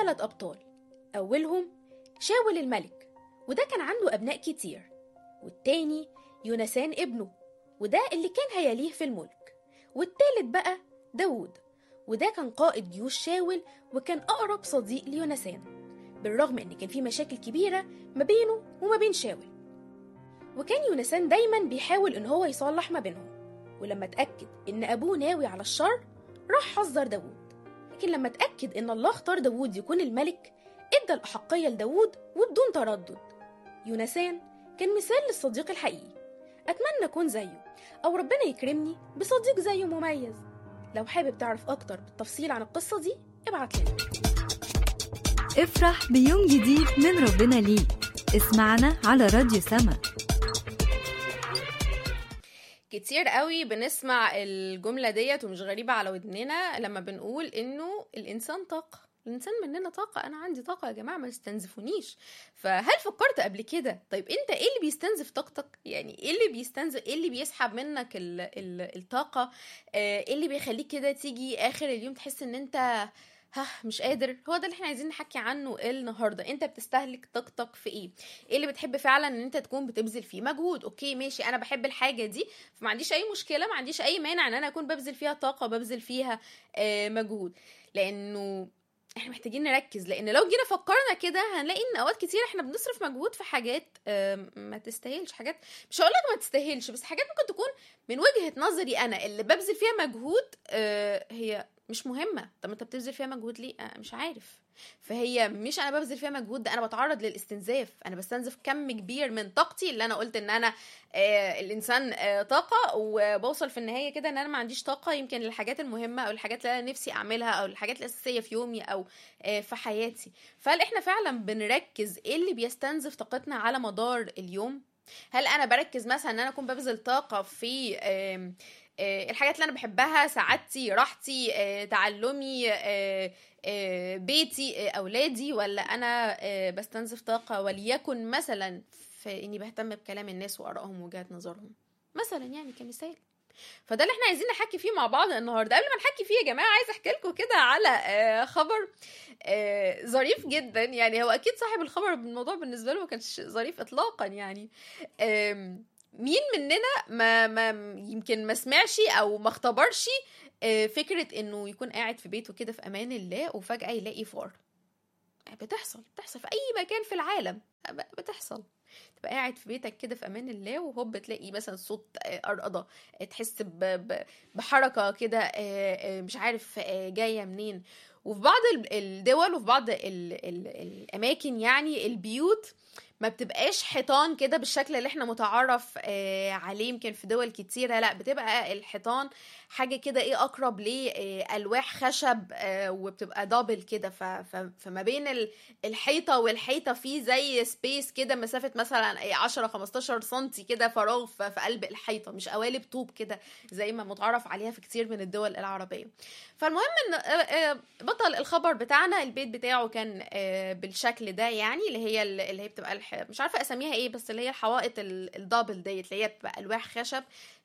ثلاث أبطال أولهم شاول الملك وده كان عنده أبناء كتير والتاني يونسان ابنه وده اللي كان هيليه في الملك والتالت بقى داوود وده كان قائد جيوش شاول وكان أقرب صديق ليونسان بالرغم إن كان في مشاكل كبيرة ما بينه وما بين شاول وكان يونسان دايما بيحاول إن هو يصلح ما بينهم ولما اتأكد إن أبوه ناوي على الشر راح حذر داوود لكن لما اتأكد إن الله اختار داوود يكون الملك ادى الأحقية لداوود وبدون تردد يونسان كان مثال للصديق الحقيقي أتمنى أكون زيه أو ربنا يكرمني بصديق زيه مميز لو حابب تعرف أكتر بالتفصيل عن القصة دي ابعت لنا افرح بيوم جديد من ربنا ليك اسمعنا على راديو سما كتير قوي بنسمع الجملة ديت ومش غريبة على ودننا لما بنقول إنه الإنسان طاقة الإنسان مننا طاقة أنا عندي طاقة يا جماعة ما تستنزفونيش فهل فكرت قبل كده طيب أنت إيه اللي بيستنزف طاقتك يعني إيه اللي بيستنزف إيه اللي بيسحب منك ال... ال... الطاقة آه، إيه اللي بيخليك كده تيجي آخر اليوم تحس إن أنت ها مش قادر هو ده اللي احنا عايزين نحكي عنه النهارده انت بتستهلك طاقتك في ايه ايه اللي بتحب فعلا ان انت تكون بتبذل فيه مجهود اوكي ماشي انا بحب الحاجه دي فما عنديش اي مشكله ما عنديش اي مانع ان انا اكون ببذل فيها طاقه ببذل فيها آه مجهود لانه احنا محتاجين نركز لان لو جينا فكرنا كده هنلاقي ان اوقات كتير احنا بنصرف مجهود في حاجات آم، ما تستاهلش حاجات مش هقول لك ما تستاهلش بس حاجات ممكن تكون من وجهة نظري انا اللي ببذل فيها مجهود آه، هي مش مهمة طب انت بتبذل فيها مجهود ليه آه، مش عارف فهي مش انا ببذل فيها مجهود ده انا بتعرض للاستنزاف انا بستنزف كم كبير من طاقتي اللي انا قلت ان انا آه الانسان آه طاقه وبوصل في النهايه كده ان انا ما عنديش طاقه يمكن للحاجات المهمه او الحاجات اللي انا نفسي اعملها او الحاجات الاساسيه في يومي او آه في حياتي فهل احنا فعلا بنركز ايه اللي بيستنزف طاقتنا على مدار اليوم هل انا بركز مثلا ان انا اكون ببذل طاقه في آم، آه، الحاجات اللي انا بحبها سعادتي راحتي آه، تعلمي آه، آه، بيتي آه، اولادي ولا انا آه، بستنزف طاقه وليكن مثلا في اني بهتم بكلام الناس وارائهم ووجهات نظرهم مثلا يعني كمثال فده اللي احنا عايزين نحكي فيه مع بعض النهارده قبل ما نحكي فيه يا جماعه عايزه احكي لكم كده على آه، خبر آه، ظريف جدا يعني هو اكيد صاحب الخبر الموضوع بالنسبه له ما كانش ظريف اطلاقا يعني آم، مين مننا ما, ما يمكن ما سمعش او ما اختبرش آه، فكره انه يكون قاعد في بيته كده في امان الله وفجاه يلاقي فار بتحصل بتحصل في اي مكان في العالم ب- بتحصل تبقى قاعد في بيتك كده في امان الله وهوب تلاقي مثلا صوت آه، قرقضه آه، تحس ب- ب- بحركه كده آه، آه، مش عارف آه، جايه منين وفي بعض ال- الدول وفي بعض ال ال الاماكن يعني البيوت ما بتبقاش حيطان كده بالشكل اللي احنا متعارف آه، عليه يمكن في دول كتيره لا بتبقى الحيطان حاجه كده ايه اقرب لالواح خشب آه، وبتبقى دبل كده ف- ف- فما بين ال- الحيطه والحيطه في زي سبيس كده مسافه مثلا إيه 10 15 سنتي كده فراغ ف- في قلب الحيطه مش قوالب طوب كده زي ما متعرف عليها في كتير من الدول العربيه فالمهم ان آه، آه، بطل الخبر بتاعنا البيت بتاعه كان آه، بالشكل ده يعني اللي هي اللي هي بتبقى الح... مش عارفه اسميها ايه بس اللي هي الحوائط ال- الدبل ديت اللي هي بتبقى الواح خشب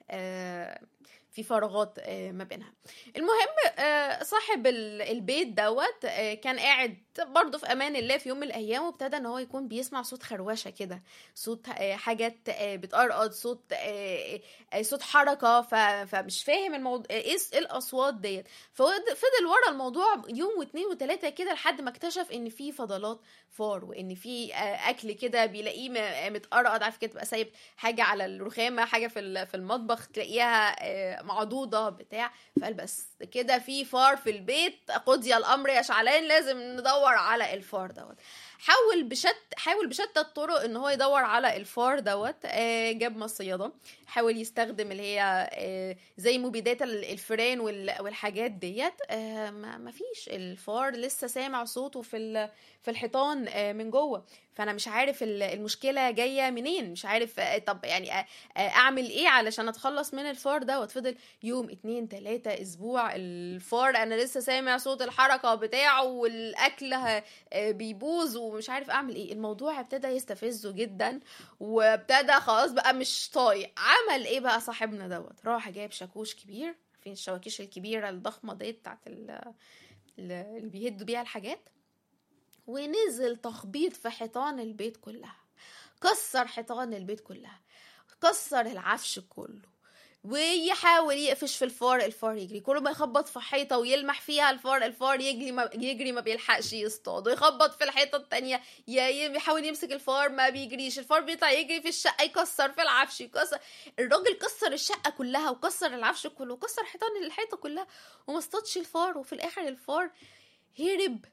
آه، في فراغات آه، ما بينها المهم آه، صاحب ال- البيت دوت آه، كان قاعد برضه في امان الله في يوم من الايام وابتدى ان هو يكون بيسمع صوت خروشه كده صوت آه، حاجات آه، بتقرقض صوت آه، آه، صوت حركه ف- فمش فاهم الموضوع ايه إيه الاصوات ديت ففضل ورا الموضوع يوم واثنين وثلاثه كده لحد ما اكتشف ان في فضلات فار وان في آه، اكل كده بيلاقيه م- متقرقض عارف كده تبقى سايب حاجه على الرخامه حاجه في ال- في المطبخ تلاقيها آه، معضوضه بتاع فقال بس كده في فار في البيت قضي الامر يا شعلان لازم ندور على الفار دوت حاول بشت حاول بشتى الطرق ان هو يدور على الفار دوت آه، جاب مصيده حاول يستخدم اللي هي آه، زي مبيدات ال- الفئران وال- والحاجات ديت آه، ما ما فيش الفار لسه سامع صوته في ال- في الحيطان آه، من جوه فانا مش عارف ال- المشكله جايه منين مش عارف آه، طب يعني آه، آه، اعمل ايه علشان اتخلص من الفار دوت فضل يوم اتنين تلاتة اسبوع الفار انا لسه سامع صوت الحركه بتاعه والاكل ه- آه، بيبوظ ومش عارف اعمل ايه الموضوع ابتدى يستفزه جدا وابتدى خلاص بقى مش طايق عمل ايه بقى صاحبنا دوت راح جايب شاكوش كبير عارفين الشواكيش الكبيره الضخمه ديت بتاعت ال- ال- اللي بيهدوا بيها الحاجات ونزل تخبيط في حيطان البيت كلها كسر حيطان البيت كلها كسر العفش كله ويحاول يقفش في الفار الفار يجري كل ما يخبط في حيطه ويلمح فيها الفار الفار يجري ما يجري ما بيلحقش يصطاد ويخبط في الحيطه التانية ي- يحاول يمسك الفار ما بيجريش الفار بيطلع يجري في الشقه يكسر في العفش يكسر الراجل كسر الشقه كلها وكسر العفش كله وكسر حيطان الحيطه كلها وما اصطادش الفار وفي الاخر الفار هرب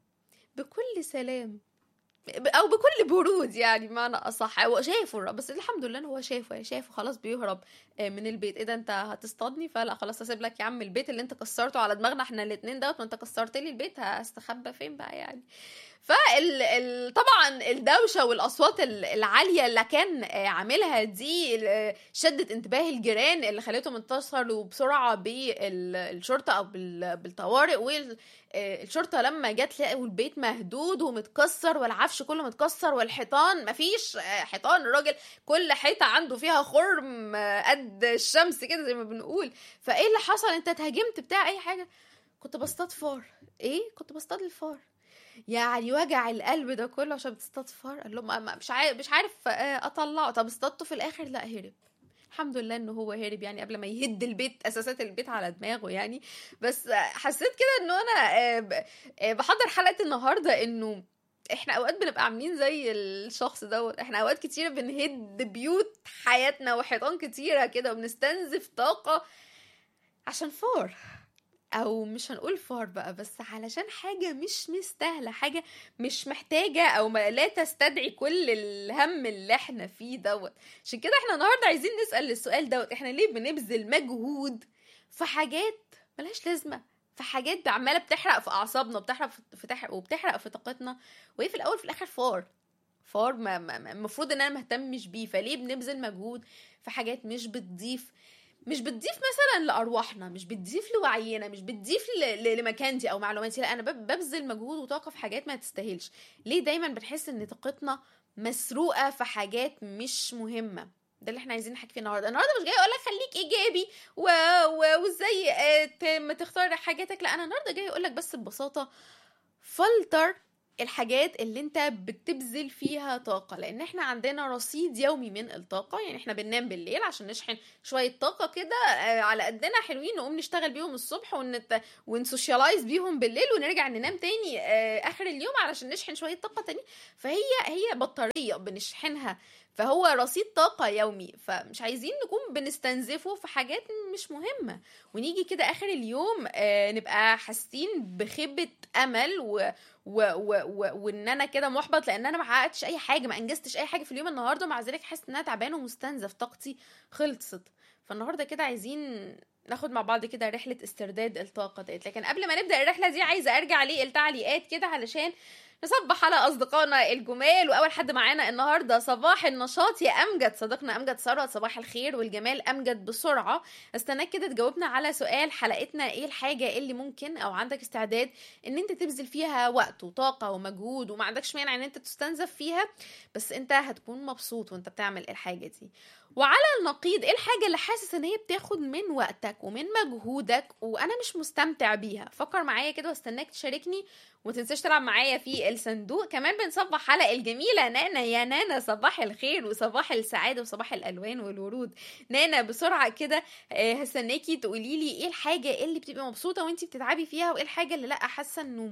بكل سلام او بكل برود يعني بمعنى اصح هو شافه الر- بس الحمد لله ان هو شافه شافه خلاص بيهرب آه، من البيت ايه ده انت هتصطادني فلا خلاص هسيب لك يا عم البيت اللي انت كسرته على دماغنا احنا الاتنين دوت ما انت كسرت لي البيت هستخبى فين بقى يعني فال ال... طبعا الدوشه والاصوات ال- العاليه اللي كان آه، عاملها دي ال- شدت انتباه الجيران اللي خلتهم اتصلوا بسرعه بالشرطه او بال- بالطوارئ والشرطه لما جت لقوا البيت مهدود ومتكسر والعفش كله متكسر والحيطان مفيش آه، حيطان الراجل كل حيطه عنده فيها خرم آه، قد الشمس كده زي ما بنقول فايه اللي حصل انت اتهاجمت بتاع اي حاجه كنت بصطاد فار ايه كنت بصطاد الفار يعني وجع القلب ده كله عشان بتصطاد فار قال لهم ما- مش عارف مش عارف آه، اطلعه طب اصطادته في الاخر لا هرب الحمد لله انه هو هرب يعني قبل ما يهد البيت اساسات البيت على دماغه يعني بس آه، حسيت كده انه انا آه، ب- آه، بحضر حلقه النهارده انه احنا اوقات بنبقى عاملين زي الشخص دوت احنا اوقات كتيره بنهد بيوت حياتنا وحيطان كتيره كده وبنستنزف طاقه عشان فار او مش هنقول فار بقى بس علشان حاجة مش مستاهلة حاجة مش محتاجة او ما لا تستدعي كل الهم اللي احنا فيه دوت عشان كده احنا النهاردة عايزين نسأل السؤال دوت احنا ليه بنبذل مجهود في حاجات ملهاش لازمة في حاجات عمالة بتحرق في اعصابنا بتحرق في تحرق وبتحرق في طاقتنا وهي في الاول في الاخر فار فار ما- ما- ما- المفروض ان انا مهتمش بيه فليه بنبذل مجهود في حاجات مش بتضيف مش بتضيف مثلا لارواحنا مش بتضيف لوعينا مش بتضيف ل- ل- لمكانتي او معلوماتي لا انا بب- ببذل مجهود وطاقه في حاجات ما تستاهلش ليه دايما بنحس ان طاقتنا مسروقه في حاجات مش مهمه ده اللي احنا عايزين نحكي فيه النهارده النهارده مش جاي اقول لك خليك ايجابي و... و... وازاي آه، ت- ما تختار حاجاتك لا انا النهارده جاي اقول لك بس ببساطه فلتر الحاجات اللي انت بتبذل فيها طاقة لان احنا عندنا رصيد يومي من الطاقة يعني احنا بننام بالليل عشان نشحن شوية طاقة كده آه، على قدنا حلوين نقوم نشتغل بيهم الصبح ونت... ونسوشيالايز بيهم بالليل ونرجع ننام تاني آه، اخر اليوم علشان نشحن شوية طاقة تاني فهي هي بطارية بنشحنها فهو رصيد طاقة يومي فمش عايزين نكون بنستنزفه في حاجات مش مهمة ونيجي كده اخر اليوم آه، نبقى حاسين بخيبة امل و... و... و... و... وان انا كده محبط لان انا ما حققتش اي حاجه ما انجزتش اي حاجه في اليوم النهارده مع ذلك حاسس ان انا تعبان ومستنزف طاقتي خلصت فالنهارده كده عايزين ناخد مع بعض كده رحله استرداد الطاقه ديت لكن قبل ما نبدا الرحله دي عايزه ارجع للتعليقات كده علشان نصبح على اصدقائنا الجمال واول حد معانا النهارده صباح النشاط يا امجد صديقنا امجد ثروت صباح الخير والجمال امجد بسرعه استناك كده تجاوبنا على سؤال حلقتنا ايه الحاجه اللي ممكن او عندك استعداد ان انت تبذل فيها وقت وطاقه ومجهود وما عندكش مانع ان انت تستنزف فيها بس انت هتكون مبسوط وانت بتعمل الحاجه دي وعلى النقيض ايه الحاجه اللي حاسس ان هي بتاخد من وقتك ومن مجهودك وانا مش مستمتع بيها فكر معايا كده واستناك تشاركني وما تنساش تلعب معايا في الصندوق كمان بنصبح على الجميله نانا يا نانا صباح الخير وصباح السعاده وصباح الالوان والورود نانا بسرعه كده آه، هستناكي تقولي لي ايه الحاجه اللي بتبقي مبسوطه وانتي بتتعبي فيها وايه الحاجه اللي لا حاسه انه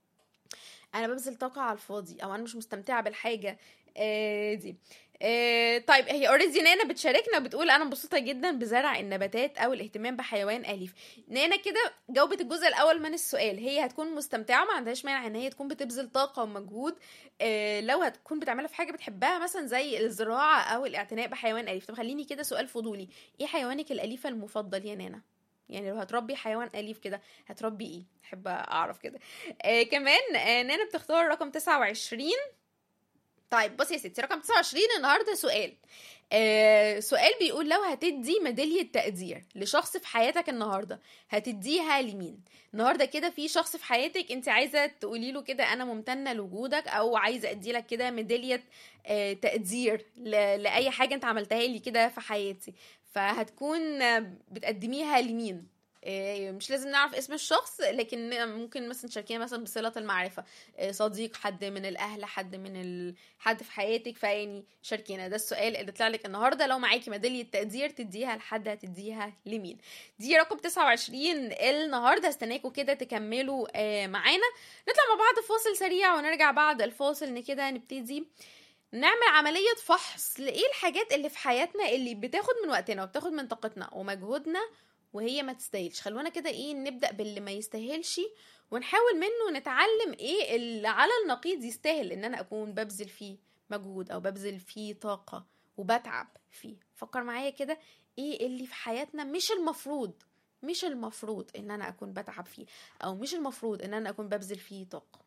انا ببذل طاقه على الفاضي او انا مش مستمتعه بالحاجه آه، دي آه، طيب هي اوريدي نانا بتشاركنا بتقول انا مبسوطه جدا بزرع النباتات او الاهتمام بحيوان اليف نانا كده جاوبت الجزء الاول من السؤال هي هتكون مستمتعه ما عندهاش مانع ان هي تكون بتبذل طاقه ومجهود آه، لو هتكون بتعملها في حاجه بتحبها مثلا زي الزراعه او الاعتناء بحيوان اليف طب خليني كده سؤال فضولي ايه حيوانك الاليفه المفضل يا نانا يعني لو هتربي حيوان اليف كده هتربي ايه احب اعرف كده آه كمان آه نانا بتختار رقم 29 طيب بصي يا ستي رقم 29 النهارده سؤال آه سؤال بيقول لو هتدي ميدالية تقدير لشخص في حياتك النهارده هتديها لمين النهارده كده في شخص في حياتك انت عايزه تقولي له كده انا ممتنه لوجودك او عايزه ادي لك كده ميداليه آه تقدير ل- لاي حاجه انت عملتها لي كده في حياتي فهتكون آه، بتقدميها لمين إيه، مش لازم نعرف اسم الشخص لكن ممكن مثلا تشاركينا مثلا بصله المعرفه إيه، صديق حد من الاهل حد من ال... حد في حياتك فيعني شاركينا ده السؤال اللي طلع لك النهارده لو معاكي ميداليه تقدير تديها لحد هتديها لمين دي رقم 29 النهارده استناكم كده تكملوا آه، معانا نطلع مع بعض فاصل سريع ونرجع بعد الفاصل كده نبتدي نعمل عملية فحص لإيه الحاجات اللي في حياتنا اللي بتاخد من وقتنا وبتاخد من طاقتنا ومجهودنا وهي ما تستاهلش خلونا كده ايه نبدأ باللي ما يستاهلش ونحاول منه نتعلم ايه اللي على النقيض يستاهل ان انا اكون ببذل فيه مجهود او ببذل فيه طاقة وبتعب فيه فكر معايا كده ايه اللي في حياتنا مش المفروض مش المفروض ان انا اكون بتعب فيه او مش المفروض ان انا اكون ببذل فيه طاقة